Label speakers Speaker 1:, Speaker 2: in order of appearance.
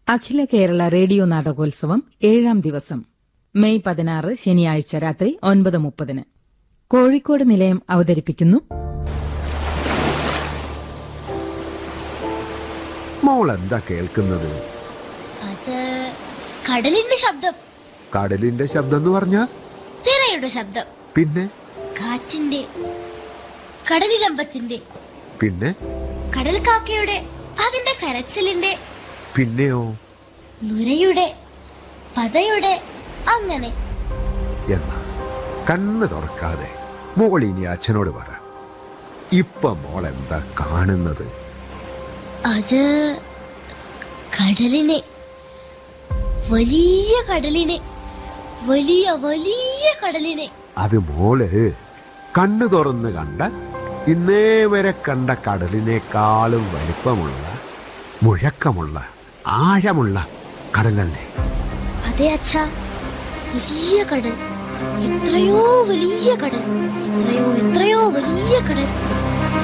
Speaker 1: അഖില Kerala radio നാടകോത്സവം ഏഴാം ദിവസം May പതിനാറ് ശനിയാഴ്ച രാത്രി ഒൻപത് മുപ്പതിന് കോഴിക്കോട് നിലയം അവതരിപ്പിക്കുന്നു
Speaker 2: മോൾ എന്താ കേൾക്കുന്നത്
Speaker 3: അത് കടലിന്റെ ശബ്ദം
Speaker 2: കടലിന്റെ ശബ്ദം എന്ന് പറഞ്ഞ
Speaker 3: തിരയുടെ ശബ്ദം
Speaker 2: പിന്നെ
Speaker 3: കാറ്റിന്റെ കടലിരമ്പത്തിന്റെ
Speaker 2: പിന്നെ
Speaker 3: കടൽ കാക്കയുടെ അതിന്റെ കരച്ചിലിന്റെ
Speaker 2: പിന്നെയോ
Speaker 3: നുരയുടെ പതയുടെ അങ്ങനെ
Speaker 2: എന്നാ കണ്ണ് തുറക്കാതെ മോൾ ഇനി അച്ഛനോട് പറ ഇപ്പൊ മോൾ എന്താ കാണുന്നത്
Speaker 3: അത് കടലിനെ വലിയ കടലിനെ വലിയ വലിയ കടലിനെ
Speaker 2: അത് മോള് കണ്ണു തുറന്ന് കണ്ട ഇന്നേ വരെ കണ്ട കടലിനേക്കാളും വലിപ്പമുള്ള മുഴക്കമുള്ള ആഴമുള്ള കടലല്ലേ
Speaker 3: അതെ അച്ഛ വലിയ കടൽ എത്രയോ വലിയ കടൽ